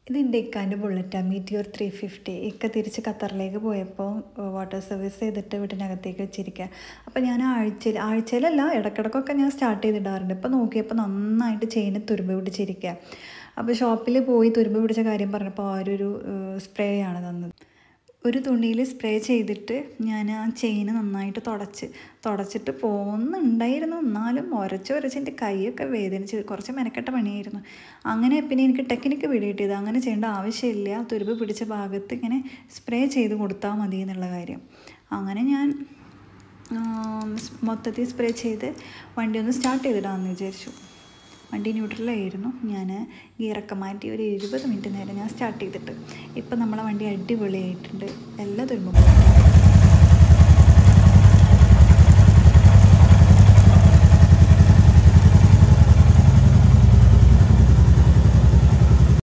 ഇത് എൻ്റെ ഇക്കാൻ്റെ ബുള്ളറ്റാണ് മീറ്റിയോർ ത്രീ ഫിഫ്റ്റി ഇക്ക തിരിച്ച് ഖത്തറിലേക്ക് പോയപ്പോൾ വാട്ടർ സർവീസ് ചെയ്തിട്ട് വീട്ടിനകത്തേക്ക് വെച്ചിരിക്കുക അപ്പോൾ ഞാൻ ആഴ്ചയിൽ ആഴ്ചയിലല്ല ഇടക്കിടക്കൊക്കെ ഞാൻ സ്റ്റാർട്ട് ചെയ്തിടാറുണ്ട് ഇപ്പോൾ നോക്കിയപ്പോൾ നന്നായിട്ട് ചെയിന് തുരുമ്പ് പിടിച്ചിരിക്കുക അപ്പോൾ ഷോപ്പിൽ പോയി തുരുമ്പ് പിടിച്ച കാര്യം പറഞ്ഞപ്പോൾ അവരൊരു സ്പ്രേ ആണ് തന്നത് ഒരു തുണിയിൽ സ്പ്രേ ചെയ്തിട്ട് ഞാൻ ആ ചെയിന് നന്നായിട്ട് തുടച്ച് തുടച്ചിട്ട് പോകുന്നുണ്ടായിരുന്നു എന്നാലും ഉരച്ച് ഉരച്ച് എൻ്റെ കൈയൊക്കെ വേദനിച്ച് കുറച്ച് മെനക്കെട്ട പണിയായിരുന്നു അങ്ങനെ പിന്നെ എനിക്ക് ടെക്നിക്ക് പിടികിട്ടിയത് അങ്ങനെ ചെയ്യേണ്ട ആവശ്യമില്ല തുരുമ്പ് പിടിച്ച ഭാഗത്ത് ഇങ്ങനെ സ്പ്രേ ചെയ്ത് കൊടുത്താൽ മതി എന്നുള്ള കാര്യം അങ്ങനെ ഞാൻ മൊത്തത്തിൽ സ്പ്രേ ചെയ്ത് വണ്ടി ഒന്ന് സ്റ്റാർട്ട് ചെയ്തിടാമെന്ന് വിചാരിച്ചു വണ്ടി ന്യൂട്രലായിരുന്നു ഞാൻ ഗിയറൊക്കെ മാറ്റി ഒരു എഴുപത് മിനിറ്റ് നേരം ഞാൻ സ്റ്റാർട്ട് ചെയ്തിട്ട് ഇപ്പം നമ്മളെ വണ്ടി അടിപൊളിയായിട്ടുണ്ട് എല്ലാ തുരുമ്പും